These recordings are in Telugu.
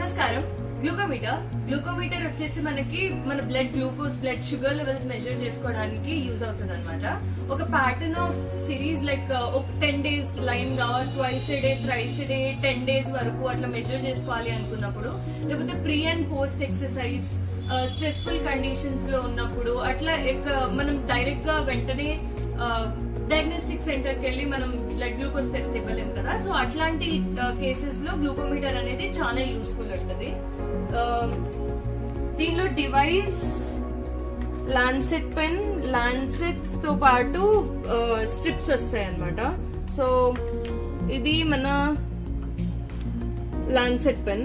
నమస్కారం గ్లూకోమీటర్ గ్లూకోమీటర్ వచ్చేసి మనకి మన blood glucose blood sugar levels measure చేసుకోవడానికి యూజ్ అవుతుంది అనమాట ఒక ప్యాటర్న్ ఆఫ్ సిరీస్ లైక్ ఒక టెన్ డేస్ లైన్ గా twice day thrice day ten days వరకు అట్లా మెజర్ చేసుకోవాలి అనుకున్నప్పుడు లేకపోతే pre and post exercise stressful conditions లో ఉన్నప్పుడు అట్లా ఎక్క- మనం డైరెక్ట్ గా వెంటనే డయాగ్నోస్టిక్ సెంటర్ కి వెళ్ళి మనం బ్లడ్ గ్లూకోజ్ టెస్ట్ ఇవ్వలేం కదా సో అట్లాంటి కేసెస్ లో గ్లూకోమీటర్ అనేది చాలా యూస్ఫుల్ ఉంటుంది ఆ, దీనిలో డివైస్ లాన్సెట్ పెన్ లాన్సెట్స్ తో పాటు స్ట్రిప్స్ వస్తాయి అన్నమాట సో ఇది మన లాన్సెట్ పెన్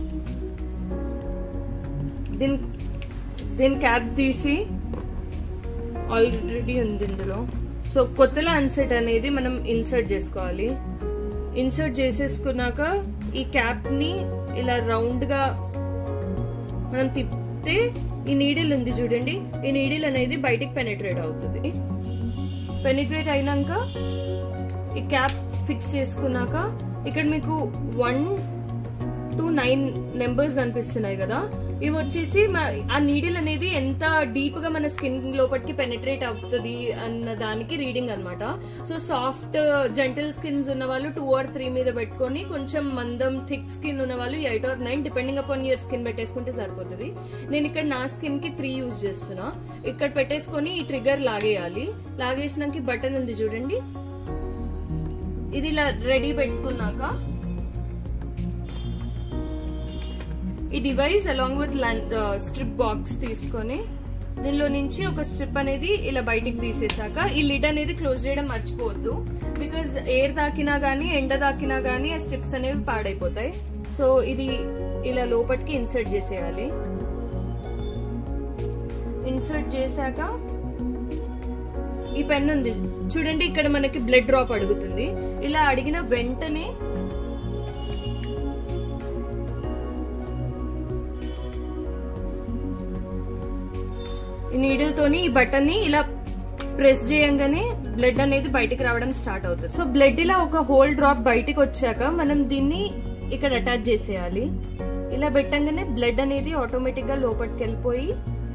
దీని దీని క్యాప్ తీసి ఆల్రెడీ ఉంది ఇందులో సో కొత్త లాన్సెట్ అనేది మనం ఇన్సర్ట్ చేసుకోవాలి ఇన్సర్ట్ చేసేసుకున్నాక ఈ క్యాప్ ని ఇలా రౌండ్ గా మనం తిప్పితే ఈ నీడిల్ ఉంది చూడండి ఈ నీడిల్ అనేది బయటికి పెనిట్రేట్ అవుతుంది పెనిట్రేట్ అయినాక ఈ క్యాప్ ఫిక్స్ చేసుకున్నాక ఇక్కడ మీకు వన్ టు నైన్ నెంబర్స్ కనిపిస్తున్నాయి కదా ఇవి వచ్చేసి మ- ఆ నీడిల్ అనేది ఎంత డీప్ గా మన స్కిన్ లోపలికి పెనిట్రేట్ అవుతుంది అన్న దానికి రీడింగ్ అన్నమాట సో సాఫ్ట్ జెంటల్ స్కిన్స్ ఉన్న వాళ్ళు టూ ఆర్ త్రీ మీద పెట్టుకొని కొంచెం మందం థిక్ స్కిన్ ఉన్న వాళ్ళు eight or nine depending upon your skin పెట్టేసుకుంటే సరిపోతుంది నేను ఇక్కడ నా స్కిన్ కి త్రీ యూజ్ చేస్తున్నా ఇక్కడ పెట్టేసుకొని ఈ ట్రిగర్ లాగేయాలి లాగేసినాక ఈ బటన్ ఉంది చూడండి ఇది ఇలా రెడీ పెట్టుకున్నాక ఈ device along with strip box తీసుకొని దీనిలో నుంచి ఒక స్ట్రిప్ అనేది ఇలా బయటికి తీసేసాక ఈ లిడ్ అనేది క్లోజ్ చేయడం మర్చిపోవద్దు బికాజ్ ఎయిర్ తాకినా గానీ ఎండ తాకినా గానీ ఆ స్ట్రిప్స్ అనేవి పాడైపోతాయి సో ఇది ఇలా లోపలికి ఇన్సర్ట్ చేసేయాలి ఇన్సర్ట్ చేశాక ఈ పెన్ ఉంది చూడండి ఇక్కడ మనకి బ్లడ్ డ్రాప్ అడుగుతుంది ఇలా అడిగిన వెంటనే ఈ నీడిల్ తోని ఈ బటన్ ని ఇలా ప్రెస్ చేయంగానే బ్లడ్ అనేది బయటికి రావడం స్టార్ట్ అవుతుంది సో బ్లడ్ ఇలా ఒక హోల్ డ్రాప్ బయటికి వచ్చాక మనం దీన్ని ఇక్కడ అటాచ్ చేసేయాలి ఇలా పెట్టంగానే బ్లడ్ అనేది ఆటోమేటిక్ గా లోపలికి వెళ్ళిపోయి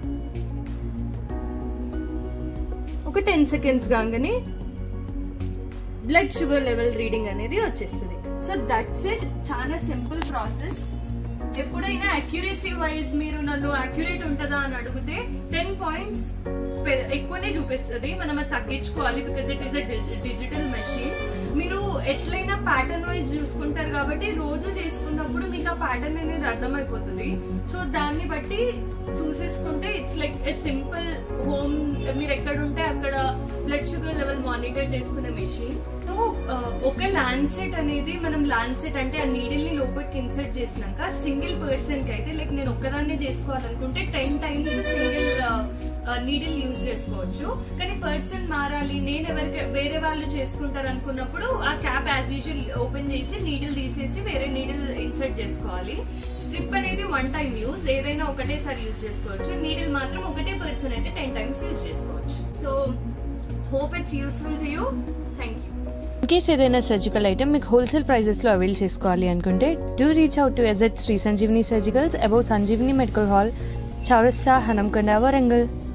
ఒక టెన్ సెకండ్స్ కాగానే బ్లడ్ షుగర్ లెవెల్ రీడింగ్ అనేది వచ్చేస్తుంది సో దట్స్ ఇట్ చాలా సింపుల్ ప్రాసెస్ ఎప్పుడైనా అక్యురసీ వైజ్ మీరు నన్ను అక్యురేట్ ఉంటుందా అని అడిగితే టెన్ పాయింట్స్ ఎక్కువనే చూపిస్తుంది మనం అది తగ్గించుకోవాలి because it is a digital machine మీరు ఎట్లయినా ప్యాటర్న్ వైజ్ చూసుకుంటారు కాబట్టి రోజు చేసుకున్నప్పుడు మీకు ఆ ప్యాటర్న్ అనేది అర్థమైపోతుంది సో దాన్ని బట్టి చూసేసుకుంటే it's like a simple home మీరు ఎక్కడ ఉంటే అక్కడ బ్లడ్ షుగర్ లెవెల్ మానిటర్ చేసుకునే మెషిన్ సో ఒక ల్యాన్సెట్ అనేది మనం ల్యాన్సెట్ అంటే ఆ నీడిల్ ని లోపలికి ఇన్సర్ట్ చేసినాక సింగిల్ పర్సన్ కి అయితే లైక్ నేను ఒక్కదాన్నే చేసుకోవాలనుకుంటే ten times single needle use చేసుకోవచ్చు కానీ పర్సన్ మారాలి నేను ఎవరికి వేరే వాళ్ళు చేసుకుంటారు అనుకున్నప్పుడు ఆ క్యాప్ యాజ్ యూజువల్ ఓపెన్ చేసి నీడిల్ తీసేసి వేరే నీడిల్ ఇన్సర్ట్ చేసుకోవాలి స్ట్రిప్ అనేది వన్ టైం యూజ్ ఏదైనా ఒకటేసారి యూజ్ చేసుకోవచ్చు నీడిల్ మాత్రం ఒకటే పర్సన్ అయితే టెన్ టైమ్స్ యూజ్ చేసుకోవచ్చు so hope it's useful to you thank you in case ఏదైనా సర్జికల్ ఐటమ్ మీకు హోల్సేల్ ప్రైజెస్లో అవైల్ చేసుకోవాలి అనుకుంటే do reach out to at Shri Sanjeevini surgicals above Sanjeevini medical hall Chowrasta Hanamkonda Warangal